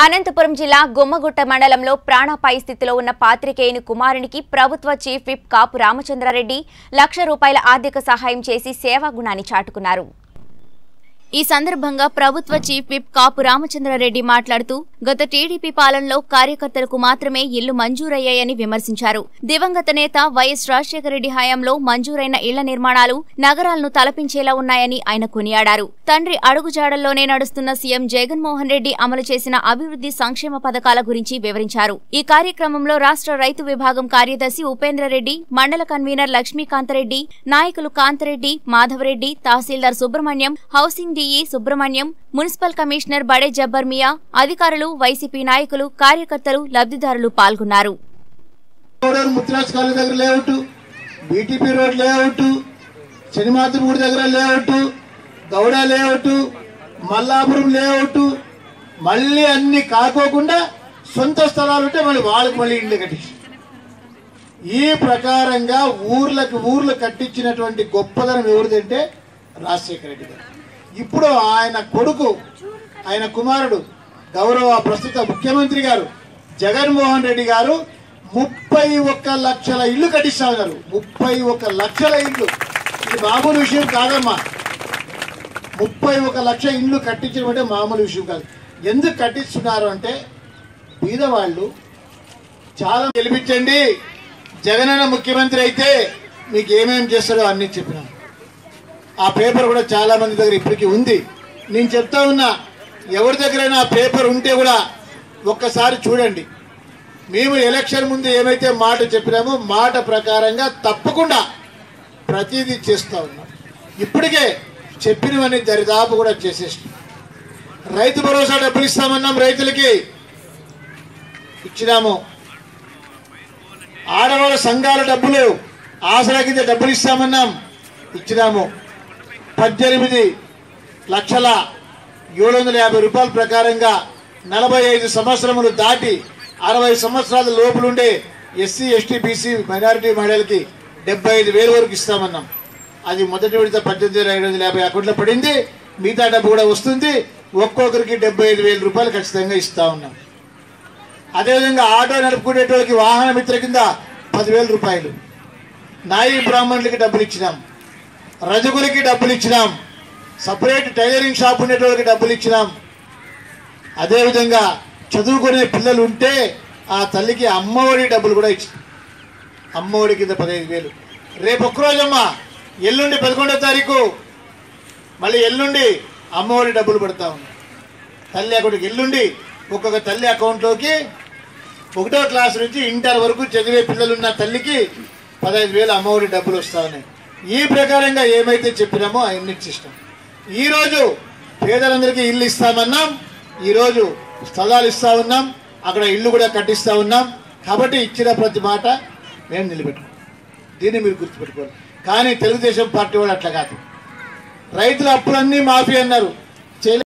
అనంతపురం జిల్లా గుమ్మగుట్ట మండలంలో ప్రాణాపాయ స్థితిలో ఉన్న పాత్రికేయుని కుమారునికి ప్రభుత్వ చీఫ్ విప్ కాపు రామచంద్రారెడ్డి లక్ష రూపాయల ఆర్థిక సహాయం చేసి సేవా గుణాన్ని చాటుకున్నారు ఈ సందర్భంగా ప్రభుత్వ చీఫ్ విప్ కాపు రామచంద్రారెడ్డి మాట్లాడుతూ గత టీడీపీ పాలనలో కార్యకర్తలకు మాత్రమే ఇళ్లు మంజూరయ్యాయని విమర్శించారు దివంగత నేత వైఎస్ రాజశేఖర రెడ్డి హయాంలో మంజూరైన ఇళ్ల నిర్మాణాలు నగరాలను తలపించేలా ఉన్నాయని ఆయన కొనియాడారు తండ్రి అడుగుజాడల్లోనే నడుస్తున్న సీఎం జగన్మోహన్ రెడ్డి అమలు చేసిన అభివృద్ధి సంక్షేమ పథకాల గురించి వివరించారు ఈ కార్యక్రమంలో రాష్ట్ర రైతు విభాగం కార్యదర్శి ఉపేంద్రరెడ్డి మండల కన్వీనర్ లక్ష్మీకాంతరెడ్డి నాయకులు కాంతరెడ్డి మాధవరెడ్డి తహసీల్దార్ Subrahmanyam housing DE Subrahmanyam municipal commissioner బడే జబ్బర్ మియా అధికారులు వైసీపీ నాయకులు కార్యకర్తలు లబ్ధిదారులు పాల్గొన్నారు గౌడూరు ముత్రాజ్ కాలేజ్ దగ్గర లేఅవుట్ బీటీపీ రోడ్ లేఅవుట్ శనిమాతృగూడి దగ్గర layout Gowda layout Mallapuram layout మళ్ళీ అన్ని కాకోకుండా సొంత స్థలాలు ఉంటే మళ్ళీ వాళ్ళకి మళ్ళీ ఇండ్లు కట్టించి ఈ ప్రకారంగా ఊర్లకు ఊర్లు కట్టించినటువంటి గొప్పదనం ఎవరిదంటే రాజశేఖర రెడ్డి గారు ఇప్పుడు ఆయన కొడుకు ఆయన కుమారుడు గౌరవ ప్రస్తుత ముఖ్యమంత్రి గారు జగన్మోహన్ రెడ్డి గారు ముప్పై ఒక్క లక్షల ఇల్లు కట్టిస్తా ఉన్నారు ముప్పై ఒక్క లక్షల ఇల్లు ఇది మామూలు విషయం కాదమ్మా ముప్పై ఒక లక్ష ఇండ్లు కట్టించడం అంటే మామూలు విషయం కాదు ఎందుకు కట్టిస్తున్నారు అంటే బీదవాళ్ళు చాలా గెలిపించండి జగనన్న ముఖ్యమంత్రి అయితే మీకు ఏమేం చేస్తాడో అన్ని చెప్పినాం ఆ పేపర్ కూడా చాలా మంది దగ్గర ఇప్పటికీ ఉంది నేను చెప్తా ఉన్నా ఎవరి దగ్గరైనా ఆ పేపర్ ఉంటే కూడా ఒక్కసారి చూడండి మేము ఎలక్షన్ ముందు ఏమైతే మాట చెప్పినామో మాట ప్రకారంగా తప్పకుండా ప్రతిదీ చేస్తూ ఉన్నాం ఇప్పటికే చెప్పినవన్నీ దరిదాపు కూడా చేసేసినాం రైతు భరోసా డబ్బులు ఇస్తామన్నాం రైతులకి ఇచ్చినాము ఆడవాళ్ళ సంఘాల డబ్బులు ఆసరా కింద డబ్బులు ఇస్తామన్నాం ఇచ్చినాము పద్దెనిమిది లక్షల ఏడు వందల యాభై రూపాయల ప్రకారంగా నలభై ఐదు సంవత్సరములు దాటి అరవై సంవత్సరాల లోపులుండే ఎస్సీ ఎస్టీ బీసీ మైనారిటీ మహిళలకి డెబ్బై ఐదు వేల వరకు ఇస్తామన్నాం అది మొదటి విడత పద్దెనిమిది వేల ఐదు వందల యాభై అకౌంట్లో పడింది మిగతా డబ్బు కూడా వస్తుంది ఒక్కొక్కరికి డెబ్బై ఐదు వేల రూపాయలు ఖచ్చితంగా ఇస్తా ఉన్నాం అదేవిధంగా ఆటో నడుపుకునేటోళ్ళకి వాహన మిత్ర కింద పదివేల రూపాయలు నాయి బ్రాహ్మణులకి డబ్బులు ఇచ్చినాం రజకులకి డబ్బులు ఇచ్చినాం సపరేట్ టైలరింగ్ షాప్ ఉండేటోళ్ళకి డబ్బులు ఇచ్చినాం అదేవిధంగా చదువుకునే పిల్లలు ఉంటే ఆ తల్లికి అమ్మఒడి డబ్బులు కూడా ఇచ్చి అమ్మఒడి కింద పదహైదు వేలు రేపు ఒక్కరోజమ్మా ఎల్లుండి పదకొండో తారీఖు మళ్ళీ ఎల్లుండి అమ్మఒడి డబ్బులు పడతా ఉన్నాయి తల్లి అకౌంట్కి ఎల్లుండి ఒక్కొక్క తల్లి అకౌంట్లోకి ఒకటో క్లాస్ నుంచి ఇంటర్ వరకు చదివే పిల్లలున్న తల్లికి పదహైదు వేలు అమ్మఒడి డబ్బులు వస్తా ఉన్నాయి ఈ ప్రకారంగా ఏమైతే చెప్పినామో అవన్నీ ఇచ్చిస్తాం ఈరోజు పేదలందరికీ ఇల్లు ఇస్తామన్నాం ఈరోజు స్థలాలు ఇస్తా ఉన్నాం అక్కడ ఇల్లు కూడా కట్టిస్తా ఉన్నాం కాబట్టి ఇచ్చిన ప్రతి మాట మేము నిలబెట్టుకున్నాం దీన్ని మీరు గుర్తుపెట్టుకోవాలి కానీ తెలుగుదేశం పార్టీ వాళ్ళు అట్లా కాదు రైతుల అప్పులన్నీ మాఫీ అన్నారు